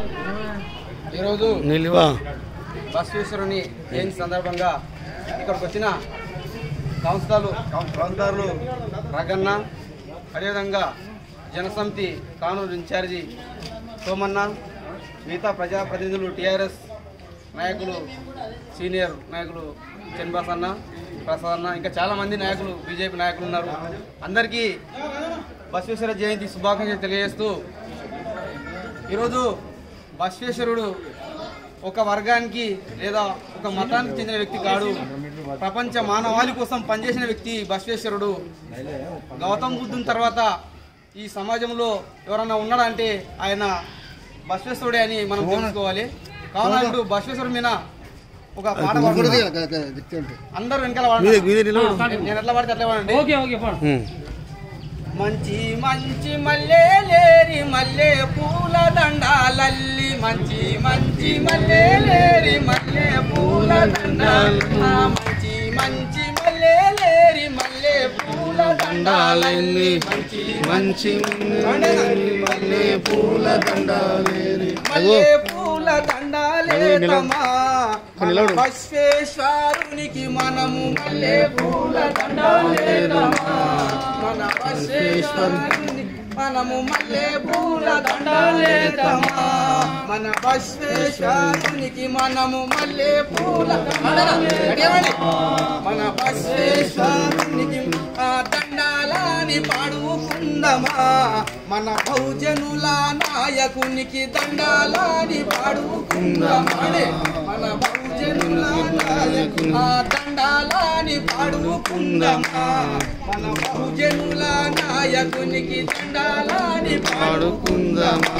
ఈరోజు నిలువ బసవేశ్వరుని జయంతి సందర్భంగా ఇక్కడికి వచ్చిన కౌన్సిలర్లు కౌన్సిలర్లు రగన్న అదేవిధంగా జనసమితి కానూరు ఇన్ఛార్జి సోమన్న మిగతా ప్రజాప్రతినిధులు టీఆర్ఎస్ నాయకులు సీనియర్ నాయకులు చన్బాస్ అన్న ప్రసాద్ అన్న ఇంకా చాలామంది నాయకులు బీజేపీ నాయకులు ఉన్నారు అందరికీ బసవేశ్వర జయంతి శుభాకాంక్షలు తెలియజేస్తూ ఈరోజు బసవేశ్వరుడు ఒక వర్గానికి లేదా ఒక మతానికి చెందిన వ్యక్తి కాడు ప్రపంచ మానవాళి కోసం పనిచేసిన వ్యక్తి బసవేశ్వరుడు గౌతమ్ బుద్ధుని తర్వాత ఈ సమాజంలో ఎవరన్నా ఉన్నాడంటే ఆయన బసవేశ్వరుడే అని మనం తెలుసుకోవాలి కావున ఇప్పుడు బసవేశ్వరుడి మీద ఒక పాట పాడుతున్నాం. అందరూ వెనకాల మీదే వాడండి. మీదే నిలబడు నేను ఎట్లా పడితే అట్లా వాడండి ఓకే ఓకే పోండి ఉమ్. మంచి మంచి మల్లె లేరి మల్లె పూల దండాలల్లి మంచి మంచి మల్లె లేరి మల్లె పూల దండాలు ఆ మంచి మంచి మల్లె లేరి మల్లె పూల దండాలల్లి మంచి మంచి మల్లె పూల దండాలేరి మల్లె పూల దండాలే తమా మన బస్వేశ్వరునికి మనము మల్లె పూల దండాలే తమా మన బస్వేశ్వరుని మనము మల్లె పూల దండాలే తమా మన బస్వేశ్వరునికి మనము మల్లె పూల దండాలే మన బస్వేశ్వరునికి ఆ దండాలని పాడుకుందమా మన బహుజనుల నాయకునికి దండాలని పాడుకుందమా మన బహుజనుల నాయకు ఆ దండాలని పాడుకుందమా మన బహుజనుల నాయకునికి దండాలని పాడుకుందమా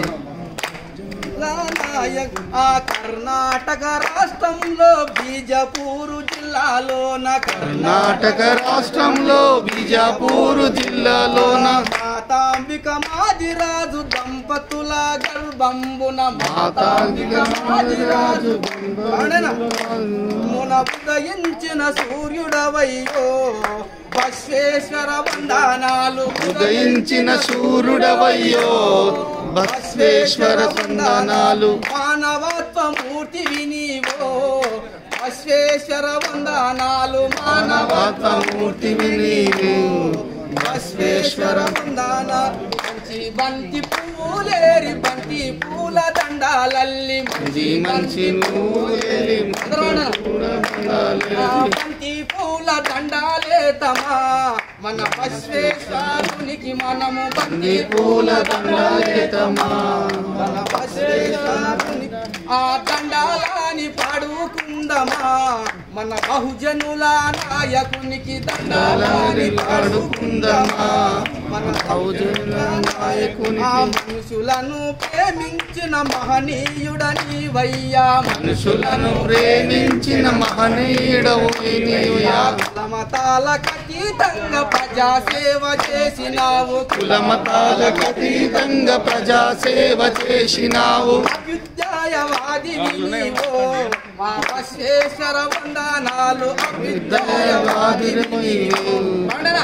నాయక్ ఆ కర్ణాటక రాష్ట్రంలో బీజపూరు జిల్లాలోన కర్ణాటక రాష్ట్రంలో బీజాపూరు జిల్లాలోన మాతాంబిక మాదిరాజు దంపతుల గర్భంబున మాతాంగిక మాదిరాజు మున ఉదయించిన సూర్యుడవయ్యో బశ్వేశ్వర వందనాలు ఉదయించిన సూర్యుడవయ్యో బస్వేశ్వర వందనాలు మానవత్వ మూర్తివి నీవో బశ్వేశ్వర వందనాలు మానవత్వ మూర్తివి నీవు బశ్వేశ్వర వందన మంచి బంతి పూలేరి బంతి పూల దండాలల్లి మంచి మంచి నూలేలి ఆ బంతి పూల దండాలే తమా మన బశ్వేశ్వరునికి మనము బంతి పూల దండాలేతమా మన బశ్వేశ్వరుని ఆ దండాలని పాడుకుందమా మన బహుజనుల నాయకునికి దండాలని పాడుకుందమా మన బహుజనుల నాయకుని ఆ మనుషులను ప్రేమించిన మహనీయుడని వయ్యా మనుషులను ప్రేమించిన మహనీయుడవు నీవుయా మతాలకు అతీతంగా ప్రజాసేవ చేసినావు కులమతాలకు అతీతంగా ప్రజాసేవ చేసినావు అభ్యుదయవాది నీవో మా బశ్వేశ్వర వందనాలు అభ్యుదయవాది పాడరా.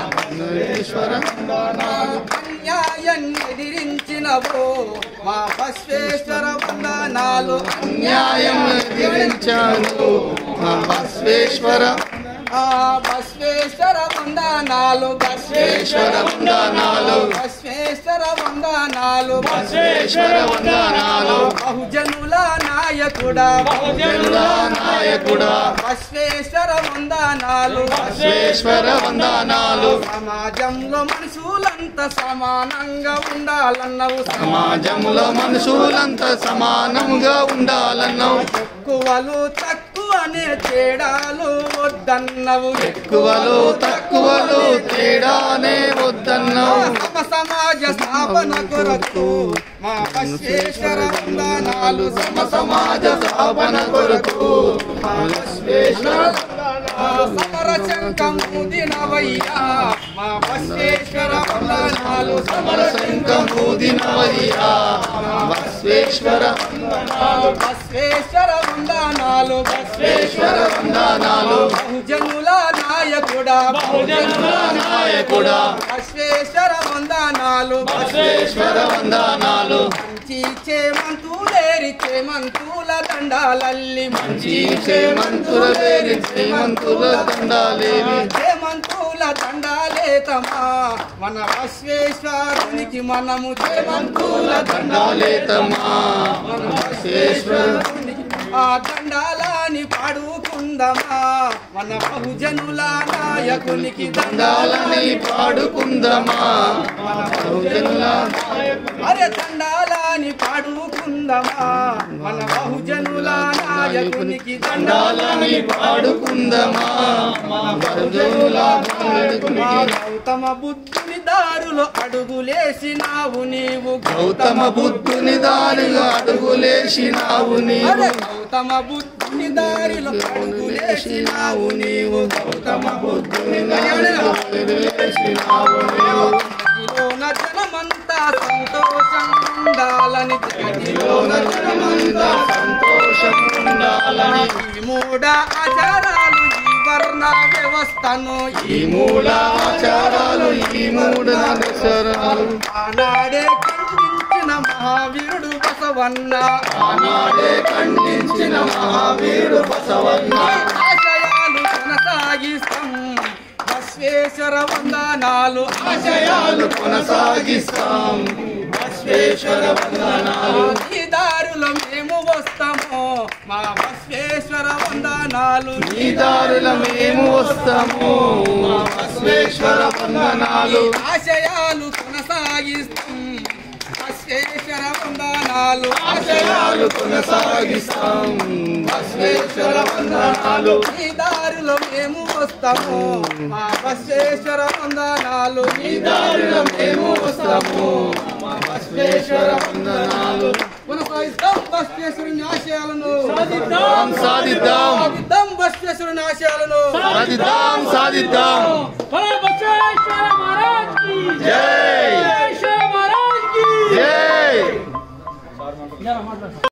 అన్యాయం ఎదిరించినవో మా బశ్వేశ్వర వందనాలు న్యాయం ఎదిరించాను మా బస్వేశ్వర ఆ బశ్వేశ్వర వందనాలు బస్వేశ్వర వందనాలు బశ్వేశ్వర వందనాలు బస్వేశ్వర వందనాలు బహుజనుల నాయకుడా జనుల నాయకుడా బశ్వేశ్వర వందనాలు బస్వేశ్వర వందనాలు సమాజంలో మనుషులంతా సమానంగా ఉండాలన్నవు సమాజంలో మనుషులంతా సమానంగా ఉండాలన్నావు తక్కువలు తక్కువనే తేడాలు వద్దన్నవు ఎక్కువలు తక్కువలు తేడానే వద్దన్నావు సమ సమాజ స్థాపన కొరకు మా బశ్వేశ్వర వందనాలు సమ సమాజ స్థాపన కొరకు మా బశ్వేశ్వర సమర శంఖము దినవయ్యా మా బశ్వేశ్వర వందనాలు సమర శంఖము దినవయ్యా బస్వేశ్వర బశ్వేశ్వర వందనాలు బస్వేశ్వర వందనాలు బహుజనుల నాయకుడా బహుజనుల నాయకుడా బశ్వేశ్వర వందనాలు బస్వేశ్వర వందనాలు మంచి మంచి చేమంతులేరి చేమంతుల దండాలల్లి మంచి చేమంతుల వేరి చేమంతుల దండాలేవి చేమంతుల దండాలేతమా మన విశ్వేశ్వరునికి మనము చేమంతుల దండాలేతమా మన బసవేశ్వర ఆ దండాలని పాడుకుందమా మన బహుజనుల నాయకునికి దండాలని పాడుకుందమా మన బహుజనుల అరే దండాలని పాడుకుందమా మన బహుజనుల నాయకునికి దండాలని పాడుకుందమా మన బహుజనుల నాయకునికి గౌతమ బుద్ధుని దారులో అడుగులేసినావు నీవు గౌతమ బుద్ధుని దారిగా అడుగులేసినావు అరే నీవు గౌతమ బుద్ధుని దారిలో అడుగులేసినావు నీవు గౌతమ బుద్ధుని అడుగులేసినావు నీవు జగతిలోన జనమంతా సంతోషండాలని జగతిలోన జనమంతా సంతోషం ఉండాలని ఈ మూడ ఆచారాలు ఈ వర్ణ వ్యవస్థను ఈ మూల ఆచారాలు ఈ మూడు నరసరాలు ఆనాడే ఖండించిన మహావీరుడు బసవన్న ఆనాడే ఖండించిన మహావీరుడు బసవన్న ఆశయాలు కొనసాగిస్తాం బస్వేశ్వర వందనాలు ఆశయాలు కొనసాగిస్తాం బస్వేశ్వర వందనాలు ఈ దారులో మేము వస్తాము మా బస్వేశ్వర వందనాలు ఈ దారుల మేము వస్తాము మా బస్వేశ్వర వందనాలు ఆశయాలు కొనసాగిస్తాం బస్వేశ్వర వందనాలు ఆశయాలు కొనసాగిస్తాం బస్వేశ్వర వందనాలు ఈ దారిలో మేము వస్తాము మా బస్వేశ్వర వందనాలు ఈ దారుల మేము వస్తాము మా బస్వేశ్వర వందనాలు కొనసాగిస్తాం బస్వేశ్వరుని ఆశయాలను సాధిద్దాం సాధిద్దాం సాధిద్దాం బస్వేశ్వరుని ఆశయాలను సాధిద్దాం సాధిద్దాం बोलो बसवेश्वर महाराज की జై बसवेश्वर महाराज की జై